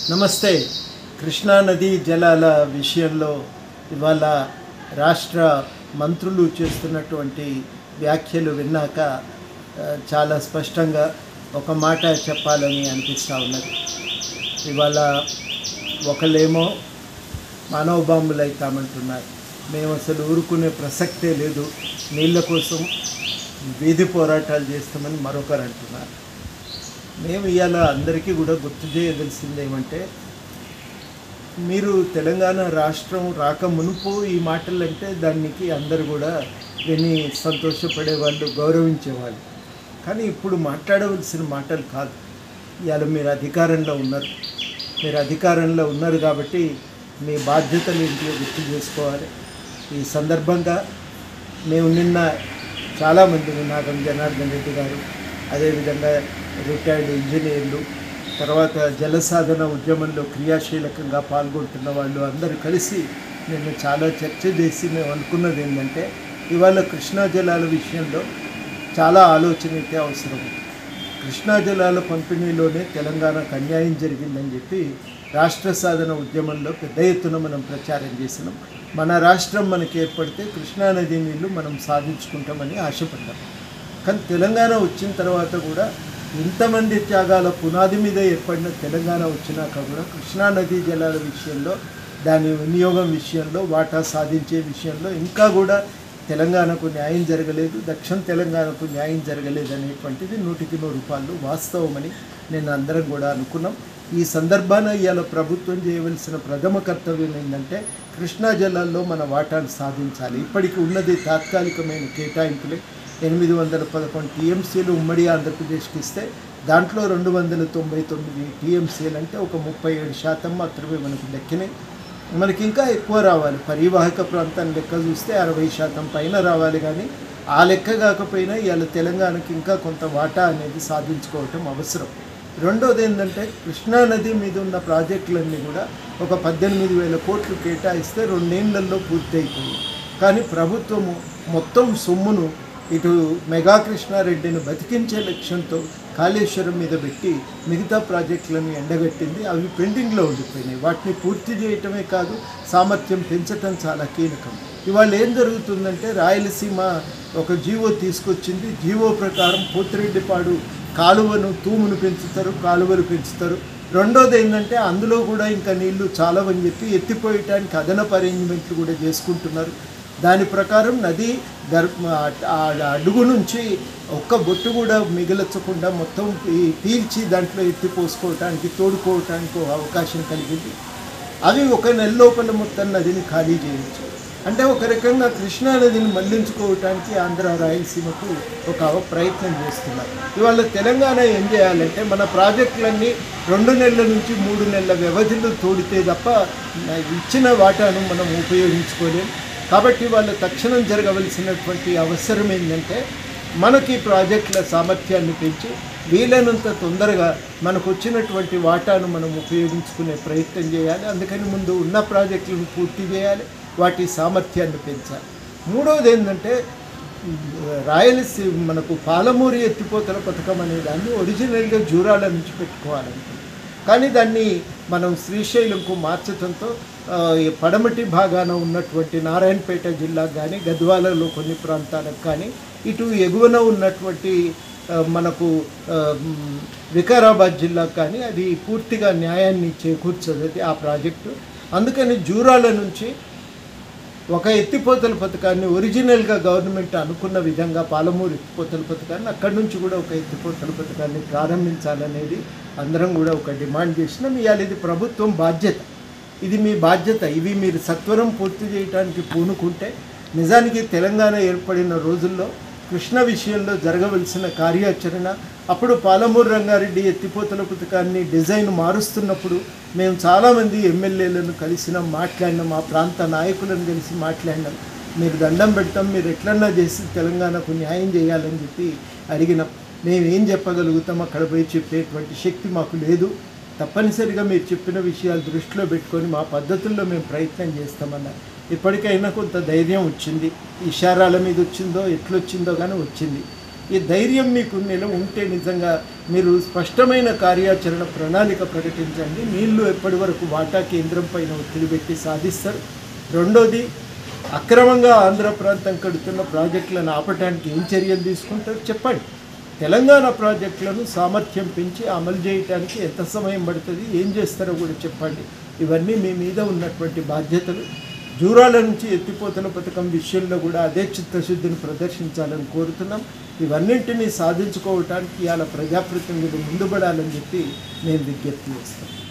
నమస్తే కృష్ణా నదీ జలాల విషయంలో ఇవాళ రాష్ట్ర మంత్రులు చేస్తున్నటువంటి వ్యాఖ్యలు విన్నాక ఆ, చాలా స్పష్టంగా ఒక మాట చెప్పాలని అనిపిస్తూ ఉన్నది ఇవాళ ఒకళ్ళేమో మానవ బాంబులు అవుతామంటున్నారు మేము అసలు ఊరుకునే ప్రసక్తే లేదు నీళ్ళ కోసం వీధి పోరాటాలు చేస్తామని మరొకరు అంటున్నారు మేము ఇవాళ అందరికీ కూడా గుర్తు చేయదలిసింది ఏమంటే మీరు తెలంగాణ రాష్ట్రం రాక మునుపు ఈ మాటలు అంటే దానికి అందరు కూడా విని సంతోషపడే వాళ్ళు గౌరవించేవాళ్ళు కానీ ఇప్పుడు మాట్లాడవలసిన మాటలు కాదు ఇవాళ మీరు అధికారంలో ఉన్నారు మీరు అధికారంలో ఉన్నారు కాబట్టి మీ బాధ్యతలు ఏంటో గుర్తు చేసుకోవాలి ఈ సందర్భంగా మేము నిన్న చాలామంది నాగం జనార్దన్ రెడ్డి గారు అదేవిధంగా రిటైర్డ్ ఇంజనీర్లు తర్వాత జలసాధన ఉద్యమంలో క్రియాశీలకంగా పాల్గొంటున్న వాళ్ళు అందరూ కలిసి నిన్న చాలా చర్చ చేసి మేము అనుకున్నది ఏంటంటే ఇవాళ కృష్ణా జలాల విషయంలో చాలా ఆలోచన అయితే అవసరం ఉంది. కృష్ణా జలాల పంపిణీలోనే తెలంగాణకు అన్యాయం జరిగిందని చెప్పి రాష్ట్ర సాధన ఉద్యమంలో పెద్ద ఎత్తున మనం ప్రచారం చేసినాం మన రాష్ట్రం మనకి ఏర్పడితే కృష్ణా నది నీళ్లు మనం సాధించుకుంటామని ఆశపడ్డాం కానీ తెలంగాణ వచ్చిన తర్వాత కూడా ఇంతమంది త్యాగాల పునాది మీద ఏర్పడిన తెలంగాణ వచ్చినాక కూడా కృష్ణా నదీ జలాల విషయంలో దాని వినియోగం విషయంలో వాటా సాధించే విషయంలో ఇంకా కూడా తెలంగాణకు న్యాయం జరగలేదు దక్షిణ తెలంగాణకు న్యాయం జరగలేదు అనేటువంటిది నూటికి నూరు రూపాయలు వాస్తవమని నేను అందరం కూడా అనుకున్నాం ఈ సందర్భాన ఇవాళ ప్రభుత్వం చేయవలసిన ప్రథమ కర్తవ్యం ఏంటంటే కృష్ణా జలాల్లో మన వాటాను సాధించాలి ఇప్పటికి ఉన్నది తాత్కాలికమైన కేటాయింపులే ఎనిమిది వందల పదకొండు టీఎంసీలు ఉమ్మడి ఆంధ్రప్రదేశ్కి ఇస్తే దాంట్లో రెండు వందల తొంభై తొమ్మిది టీఎంసీలు అంటే ఒక ముప్పై ఏడు శాతం మాత్రమే మనకు దక్కినాయి మనకి ఇంకా ఎక్కువ రావాలి పరివాహక ప్రాంతాన్ని లెక్క చూస్తే అరవై శాతం పైన రావాలి కానీ ఆ లెక్క కాకపోయినా ఇవాళ తెలంగాణకి ఇంకా కొంత వాటా అనేది సాధించుకోవటం అవసరం రెండోది ఏంటంటే కృష్ణా నది మీద ఉన్న ప్రాజెక్టులన్నీ కూడా ఒక పద్దెనిమిది వేల కోట్లు కేటాయిస్తే రెండేళ్లలో పూర్తి అయిపోయింది కానీ ప్రభుత్వము మొత్తం సొమ్మును ఇటు మెగా కృష్ణారెడ్డిని బతికించే లక్ష్యంతో కాళేశ్వరం మీద పెట్టి మిగతా ప్రాజెక్టులను ఎండగట్టింది అవి పెండింగ్లో ఉండిపోయినాయి వాటిని పూర్తి చేయటమే కాదు సామర్థ్యం పెంచటం చాలా కీలకం ఇవాళ ఏం జరుగుతుందంటే రాయలసీమ ఒక జీవో తీసుకొచ్చింది జీవో ప్రకారం పోతిరెడ్డిపాడు కాలువను తూమును పెంచుతారు కాలువలు పెంచుతారు రెండోది ఏంటంటే అందులో కూడా ఇంకా నీళ్లు చాలవని చెప్పి ఎత్తిపోయటానికి అదనపు అరేంజ్మెంట్లు కూడా చేసుకుంటున్నారు దాని ప్రకారం నది గర్ ఆ అడుగు నుంచి ఒక్క బొట్టు కూడా మిగల్చకుండా మొత్తం ఈ పీల్చి దాంట్లో ఎత్తిపోసుకోవటానికి తోడుకోవటానికి ఒక అవకాశం కలిగింది అవి ఒక నెల లోపల మొత్తం నదిని ఖాళీ చేయవచ్చు అంటే ఒక రకంగా కృష్ణా నదిని మళ్లించుకోవటానికి ఆంధ్ర రాయలసీమకు ఒక ప్రయత్నం చేస్తున్నారు ఇవాళ తెలంగాణ ఏం చేయాలంటే మన ప్రాజెక్టులన్నీ రెండు నెలల నుంచి మూడు నెలల వ్యవధిలో తోడితే తప్ప ఇచ్చిన వాటాను మనం ఉపయోగించుకోలేం కాబట్టి వాళ్ళు తక్షణం జరగవలసినటువంటి అవసరం ఏంటంటే మనకి ప్రాజెక్టుల సామర్థ్యాన్ని పెంచి వీలైనంత తొందరగా మనకు వచ్చినటువంటి వాటాను మనం ఉపయోగించుకునే ప్రయత్నం చేయాలి అందుకని ముందు ఉన్న ప్రాజెక్టులను పూర్తి చేయాలి వాటి సామర్థ్యాన్ని పెంచాలి మూడవది ఏంటంటే రాయలసీమ మనకు పాలమూరి ఎత్తిపోతల పథకం అనే దాన్ని ఒరిజినల్గా జూరాల నుంచి పెట్టుకోవాలనుకుంది కానీ దాన్ని మనం శ్రీశైలంకు మార్చడంతో ఆ, ఈ పడమటి భాగాన ఉన్నటువంటి నారాయణపేట జిల్లాకు కానీ గద్వాలలో కొన్ని ప్రాంతాలకు కానీ ఇటు ఎగువన ఉన్నటువంటి ఆ, మనకు ఆ, మ్, వికారాబాద్ జిల్లాకు కానీ అది పూర్తిగా న్యాయాన్ని చేకూర్చదు ఆ ప్రాజెక్టు అందుకని జూరాల నుంచి ఒక ఎత్తిపోతల పథకాన్ని ఒరిజినల్గా గవర్నమెంట్ అనుకున్న విధంగా పాలమూరు ఎత్తిపోతల పథకాన్ని అక్కడి నుంచి కూడా ఒక ఎత్తిపోతల పథకాన్ని ప్రారంభించాలనేది అందరం కూడా ఒక డిమాండ్ చేసినాం ఇవాళ ఇది ప్రభుత్వం బాధ్యత ఇది మీ బాధ్యత ఇవి మీరు సత్వరం పూర్తి చేయడానికి పూనుకుంటే నిజానికి తెలంగాణ ఏర్పడిన రోజుల్లో కృష్ణ విషయంలో జరగవలసిన కార్యాచరణ అప్పుడు పాలమూరు రంగారెడ్డి ఎత్తిపోతల పథకాన్ని డిజైన్ మారుస్తున్నప్పుడు మేము చాలామంది ఎమ్మెల్యేలను కలిసినాం మాట్లాడినాం ఆ ప్రాంత నాయకులను కలిసి మాట్లాడినాం మీరు దండం పెడతాం మీరు ఎట్లన్నా చేసి తెలంగాణకు న్యాయం చేయాలని చెప్పి అడిగినాం మేము ఏం చెప్పగలుగుతాం అక్కడ పోయి చెప్పేటువంటి శక్తి మాకు లేదు తప్పనిసరిగా మీరు చెప్పిన విషయాలు దృష్టిలో పెట్టుకొని మా పద్ధతుల్లో మేము ప్రయత్నం చేస్తామన్నారు ఇప్పటికైనా కొంత ధైర్యం వచ్చింది ఇషారాల మీద వచ్చిందో ఎట్లొచ్చిందో కానీ వచ్చింది ఈ ధైర్యం మీకు నిల ఉంటే నిజంగా మీరు స్పష్టమైన కార్యాచరణ ప్రణాళిక ప్రకటించండి నీళ్లు ఎప్పటి వరకు వాటా కేంద్రం పైన ఒత్తిడి పెట్టి సాధిస్తారు రెండోది అక్రమంగా ఆంధ్ర ప్రాంతం కడుతున్న ప్రాజెక్టులను ఆపటానికి ఏం చర్యలు తీసుకుంటారు చెప్పండి తెలంగాణ ప్రాజెక్టులను సామర్థ్యం పెంచి అమలు చేయడానికి ఎంత సమయం పడుతుంది ఏం చేస్తారో కూడా చెప్పండి ఇవన్నీ మీ మీద ఉన్నటువంటి బాధ్యతలు జూరాల నుంచి ఎత్తిపోతల పథకం విషయంలో కూడా అదే చిత్తశుద్ధిని ప్రదర్శించాలని కోరుతున్నాం ఇవన్నింటినీ సాధించుకోవటానికి ఇవాళ ప్రజాప్రతినిధులు ముందుపడాలని చెప్పి నేను విజ్ఞప్తి చేస్తాను